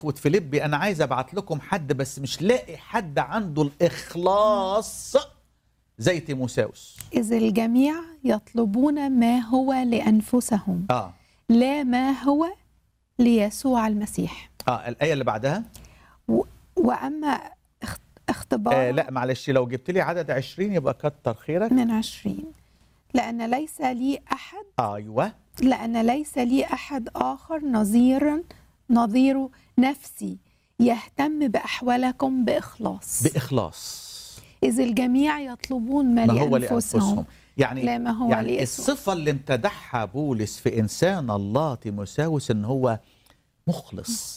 وفيليبي انا عايز ابعت لكم حد بس مش لاقي حد عنده الاخلاص زي تيموساوس إذ الجميع يطلبون ما هو لأنفسهم اه لا ما هو ليسوع المسيح اه الايه اللي بعدها و- وأما اخت- اختبار آه لا معلش لو جبت لي عدد 20 يبقى كتر خيرك من عشرين لأن ليس لي أحد ايوه لأن ليس لي أحد آخر نظيرا نظير نفسي يهتم بأحوالكم بإخلاص باخلاص إذ الجميع يطلبون ما, ما هو لأنفسهم لانفسهم يعني لا ما هو يعني ليسوع الصفه اللي امتدحها بولس في انسان الله تيموساوس ان هو مخلص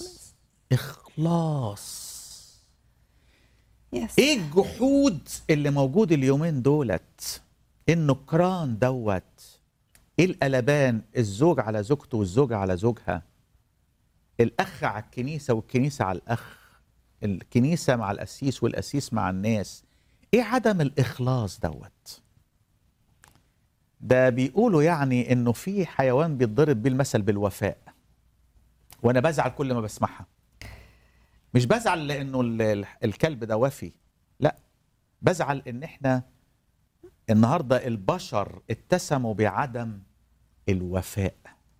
اخلاص يس. ايه الجحود اللي موجود اليومين دولت النكران دوت ايه القلبان الزوج على زوجته والزوجة على زوجها الاخ على الكنيسة والكنيسة على الاخ الكنيسة مع القسيس والقسيس مع الناس ايه عدم الاخلاص دوت ده بيقولوا يعني انه في حيوان بيتضرب بيه المثل بالوفاء وانا بزعل كل ما بسمعها مش بزعل لانه ال- ال- الكلب ده وفي لا بزعل ان احنا النهارده البشر اتسموا بعدم الوفاء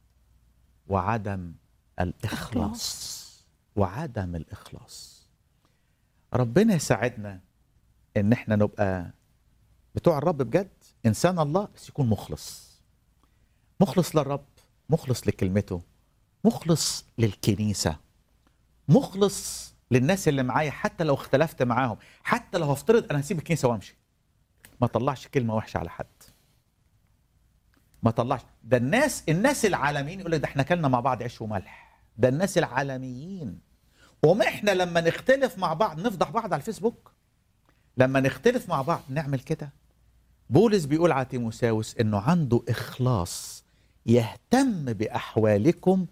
وعدم الاخلاص وعدم الاخلاص ربنا يساعدنا ان احنا نبقى بتوع الرب بجد انسان الله بس يكون مخلص مخلص للرب مخلص لكلمته مخلص للكنيسه مخلص للناس اللي معايا حتى لو اختلفت معاهم حتى لو هفترض انا هسيب الكنيسه وامشي ما طلعش كلمه وحشه على حد ما طلعش ده الناس الناس العالميين يقول لك ده احنا كلنا مع بعض عيش وملح ده الناس العالميين وما احنا لما نختلف مع بعض نفضح بعض على الفيسبوك لما نختلف مع بعض نعمل كده بولس بيقول على تيموساوس انه عنده اخلاص يهتم باحوالكم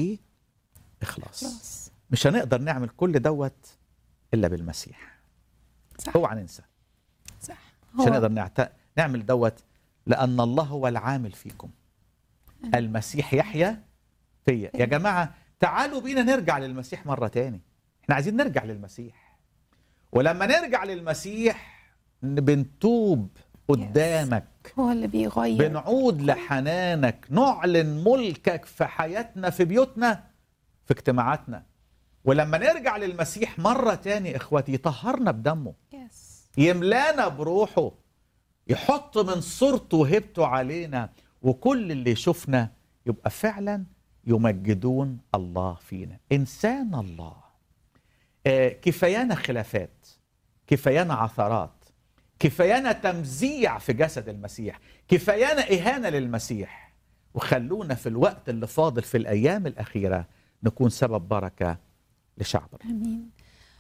باخلاص خلاص. مش هنقدر نعمل كل دوت الا بالمسيح صح اوعى ننسى صح مش هو هنقدر نعت... نعمل دوت لان الله هو العامل فيكم المسيح يحيا فيا يا جماعه تعالوا بينا نرجع للمسيح مره تاني احنا عايزين نرجع للمسيح ولما نرجع للمسيح ن- بنتوب قدامك هو اللي بيغير بنعود لحنانك نعلن ملكك في حياتنا في بيوتنا في اجتماعاتنا ولما نرجع للمسيح مرة تاني اخواتي يطهرنا بدمه يس يملانا بروحه يحط من صورته وهبته علينا وكل اللي يشوفنا يبقى فعلا يمجدون الله فينا انسان الله آه، كفايانا خلافات كفايانا عثرات كفايانا تمزيع في جسد المسيح كفايانا إهانة للمسيح وخلونا في الوقت اللي فاضل في الأيام الأخيرة نكون سبب بركة لشعبنا امين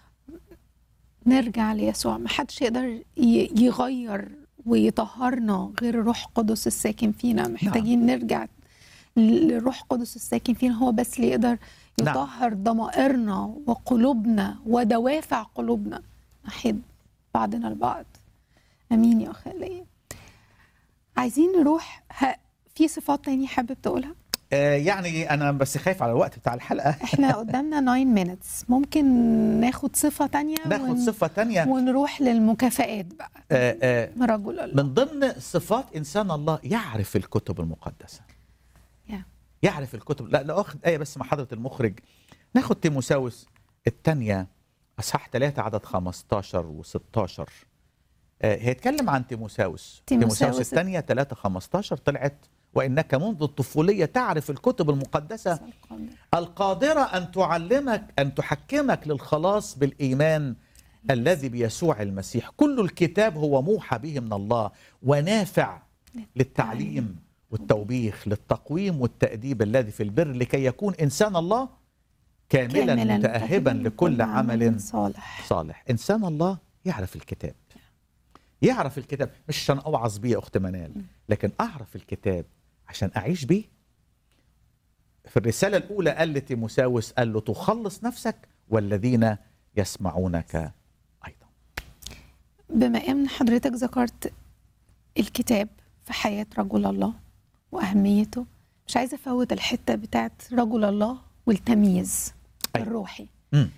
نرجع ليسوع ما حدش يقدر ي- يغير ويطهرنا غير الروح القدس الساكن فينا محتاجين نرجع للروح القدس الساكن فينا هو بس اللي يقدر نعم. يطهر ضمائرنا وقلوبنا ودوافع قلوبنا ناحية بعضنا البعض امين يا اخي ليا عايزين نروح ه... في صفات تانية حابب تقولها آه، يعني أنا بس خايف على الوقت بتاع الحلقة احنا قدامنا 9 minutes ممكن ناخد صفة تانية ناخد ون- صفة تانية ونروح للمكافآت بقى آه، آه، من رجل الله من ضمن صفات إنسان الله يعرف الكتب المقدسة يا. يعرف الكتب لا لا أخذ آية بس مع حضرة المخرج ناخد تيموساوس الثانية أصحاح 3 عدد 15 و16 هيتكلم عن تيموساوس تيموساوس تيموساوس الثانية 3 15 طلعت وإنك منذ الطفولية تعرف الكتب المقدسة القادرة أن تعلمك أن تحكمك للخلاص بالإيمان الذي بيسوع المسيح كل الكتاب هو موحى به من الله ونافع للتعليم والتوبيخ للتقويم والتأديب الذي في البر لكي يكون إنسان الله كاملا متأهبا لكل عمل صالح صالح إنسان الله يعرف الكتاب يعرف الكتاب مش عشان أوعظ بيه يا أخت منال لكن أعرف الكتاب عشان أعيش بيه في الرسالة الأولى قال لتيموساوس قال له تخلص نفسك والذين يسمعونك أيضا بما ان حضرتك ذكرت الكتاب في حياة رجل الله وأهميته مش عايزة أفوت الحتة بتاعت رجل الله والتمييز أيوة. الروحي مم.